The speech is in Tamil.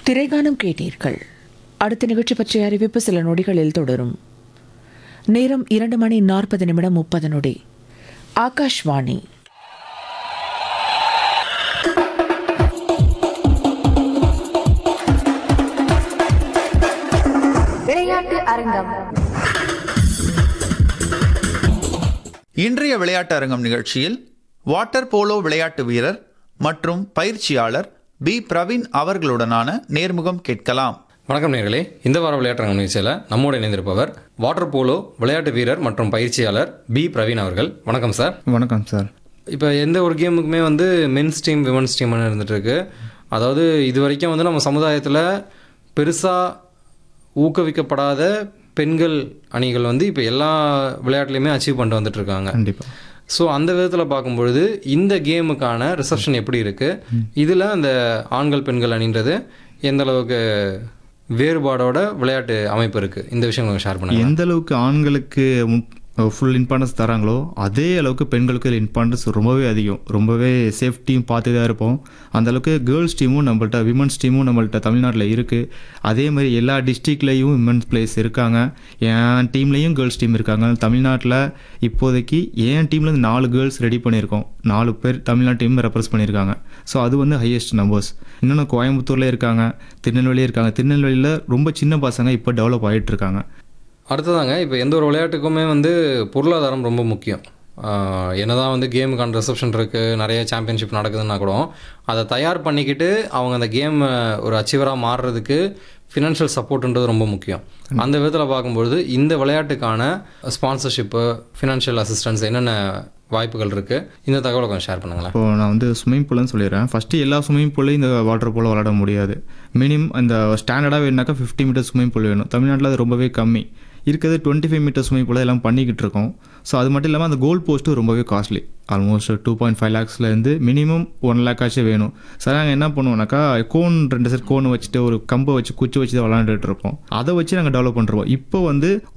திரைகானம் கேட்டீர்கள் அடுத்த நிகழ்ச்சி பற்றிய அறிவிப்பு சில நொடிகளில் தொடரும் நேரம் இரண்டு மணி நாற்பது நிமிடம் முப்பது நொடி ஆகாஷ்வாணி விளையாட்டு அரங்கம் இன்றைய விளையாட்டு அரங்கம் நிகழ்ச்சியில் வாட்டர் போலோ விளையாட்டு வீரர் மற்றும் பயிற்சியாளர் பி பிரவீன் அவர்களுடனான நேர்முகம் கேட்கலாம் வணக்கம் நேர்களே இந்த வார விளையாட்டு நிகழ்ச்சியில் நம்மோடு இணைந்திருப்பவர் வாட்டர் போலோ விளையாட்டு வீரர் மற்றும் பயிற்சியாளர் பி பிரவீன் அவர்கள் வணக்கம் சார் வணக்கம் சார் இப்போ எந்த ஒரு கேமுக்குமே வந்து மென்ஸ் டீம் விமன்ஸ் டீம்னு இருந்துட்டு இருக்கு அதாவது இது வரைக்கும் வந்து நம்ம சமுதாயத்தில் பெருசாக ஊக்குவிக்கப்படாத பெண்கள் அணிகள் வந்து இப்போ எல்லா விளையாட்டுலையுமே அச்சீவ் பண்ணிட்டு வந்துட்டு இருக்காங்க கண்டிப்பாக ஸோ அந்த விதத்தில் பார்க்கும்பொழுது இந்த கேமுக்கான ரிசப்ஷன் எப்படி இருக்குது இதில் அந்த ஆண்கள் பெண்கள் அணின்றது எந்த அளவுக்கு வேறுபாடோட விளையாட்டு அமைப்பு இருக்குது இந்த விஷயம் கொஞ்சம் ஷேர் பண்ணுங்க எந்த அளவுக்கு ஆண்களுக்கு ஃபுல் இம்பார்ட்டன்ஸ் தராங்களோ அதே அளவுக்கு பெண்களுக்கு இம்பார்ட்டன்ஸ் ரொம்பவே அதிகம் ரொம்பவே சேஃப்டியும் பார்த்து தான் இருப்போம் அந்த அளவுக்கு கேர்ள்ஸ் டீமும் நம்மள்ட்ட விமன்ஸ் டீமும் நம்மள்ட்ட தமிழ்நாட்டில் இருக்குது அதே மாதிரி எல்லா டிஸ்ட்ரிக்ட்லேயும் விமன்ஸ் பிளேஸ் இருக்காங்க என் டீம்லேயும் கேர்ள்ஸ் டீம் இருக்காங்க தமிழ்நாட்டில் இப்போதைக்கு என் டீம்லேருந்து நாலு கேர்ள்ஸ் ரெடி பண்ணியிருக்கோம் நாலு பேர் தமிழ்நாட்டு டீம் ரெப்ரஸ் பண்ணியிருக்காங்க ஸோ அது வந்து ஹையஸ்ட் நம்பர்ஸ் இன்னொன்று கோயம்புத்தூர்லேயே இருக்காங்க திருநெல்வேலியே இருக்காங்க திருநெல்வேலியில் ரொம்ப சின்ன பசங்க இப்போ டெவலப் ஆகிட்டு இருக்காங்க அடுத்ததாங்க இப்போ எந்த ஒரு விளையாட்டுக்குமே வந்து பொருளாதாரம் ரொம்ப முக்கியம் ஆஹ் என்னதான் வந்து கேமுக்கான ரிசப்ஷன் இருக்குது நிறைய சாம்பியன்ஷிப் நடக்குதுன்னா கூட அதை தயார் பண்ணிக்கிட்டு அவங்க அந்த கேம் ஒரு அச்சீவராக மாறுறதுக்கு ஃபினான்ஷியல் சப்போர்ட்ன்றது ரொம்ப முக்கியம் அந்த விதத்தில் பார்க்கும்பொழுது இந்த விளையாட்டுக்கான ஸ்பான்சர்ஷிப்பு ஃபினான்ஷியல் அசிஸ்டன்ஸ் என்னென்ன வாய்ப்புகள் இருக்குது இந்த தகவலை கொஞ்சம் ஷேர் பண்ணுங்களேன் இப்போ நான் வந்து ஸ்விம்மிங் பூல்னு சொல்லிடுறேன் ஃபஸ்ட்டு எல்லா ஸ்விம்மிங் பூல்லையும் இந்த வாட்டர் பூலில் விளாட முடியாது மினிமம் அந்த ஸ்டாண்டர்டாக வேணுனாக்கா ஃபிஃப்டி மீட்டர் ஸ்விம்மிங் பூல் வேணும் தமிழ்நாட்டில் அது ரொம்பவே கம்மி இருக்கிறது twenty five metre swimming pool எல்லாம் பண்ணிக்கிட்டு இருக்கோம் ஸோ அது மட்டும் இல்லாமல் அந்த கோல் போஸ்ட்டும் ரொம்பவே costly almost two point five லேக்ஸ்லேருந்து மினிமம் ஒன் லேக்காச்சும் வேணும் சார் நாங்கள் என்ன பண்ணுவோம்னாக்கா கோன் ரெண்டு செட் கோன் வச்சுட்டு ஒரு கம்பை வச்சு குச்சி வச்சு தான் விளாண்டுட்டு இருப்போம் அதை வச்சு நாங்கள் டெவலப் பண்ணுறோம் இப்போ வந்து